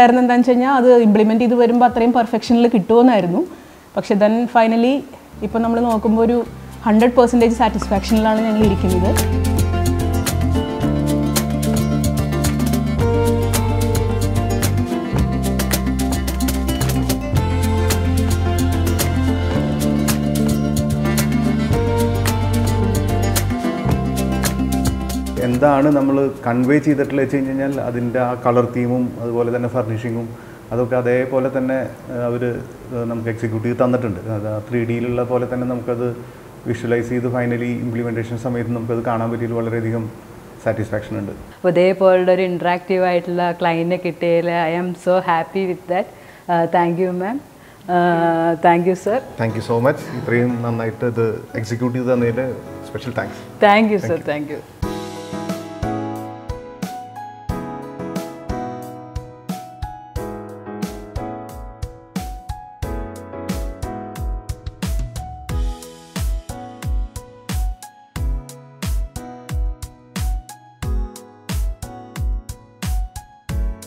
ഉണ്ടായിരുന്നത് എന്താണെന്ന് വെച്ച് കഴിഞ്ഞാൽ അത് ഇംപ്ലിമെൻറ്റ് ചെയ്ത് വരുമ്പോൾ അത്രയും പെർഫെക്ഷനിൽ കിട്ടുമെന്നായിരുന്നു പക്ഷെ ദെൻ ഫൈനലി ഇപ്പം നമ്മൾ നോക്കുമ്പോൾ ഒരു ഹൺഡ്രഡ് പെർസെൻറ്റേജ് സാറ്റിസ്ഫാക്ഷനിലാണ് ഞങ്ങൾ ഇരിക്കുന്നത് എന്താണ് നമ്മൾ കൺവേ ചെയ്തിട്ടുള്ള വെച്ച് കഴിഞ്ഞ് കഴിഞ്ഞാൽ അതിൻ്റെ ആ കളർ തീമും അതുപോലെ തന്നെ ഫർണിഷിങ്ങും അതൊക്കെ അതേപോലെ തന്നെ അവർ നമുക്ക് എക്സിക്യൂട്ടീവ് തന്നിട്ടുണ്ട് അത് ത്രീ ഡിയിലുള്ള പോലെ തന്നെ നമുക്കത് വിഷ്വലൈസ് ചെയ്ത് ഫൈനലി ഇംപ്ലിമെൻറ്റേഷൻ സമയത്ത് നമുക്കത് കാണാൻ പറ്റിയത് വളരെയധികം സാറ്റിസ്ഫാക്ഷൻ ഉണ്ട് അപ്പോൾ ഇതേപോലുള്ള ഒരു ഇൻട്രാക്റ്റീവ് ആയിട്ടുള്ള ക്ലൈൻറ്റിനെ കിട്ടിയതിൽ I am so happy with that thank you ma'am thank you sir thank you so much ഇത്രയും നന്നായിട്ട് ഇത് എക്സിക്യൂട്ട് ചെയ്ത് തന്നതിൽ special thanks thank you sir thank U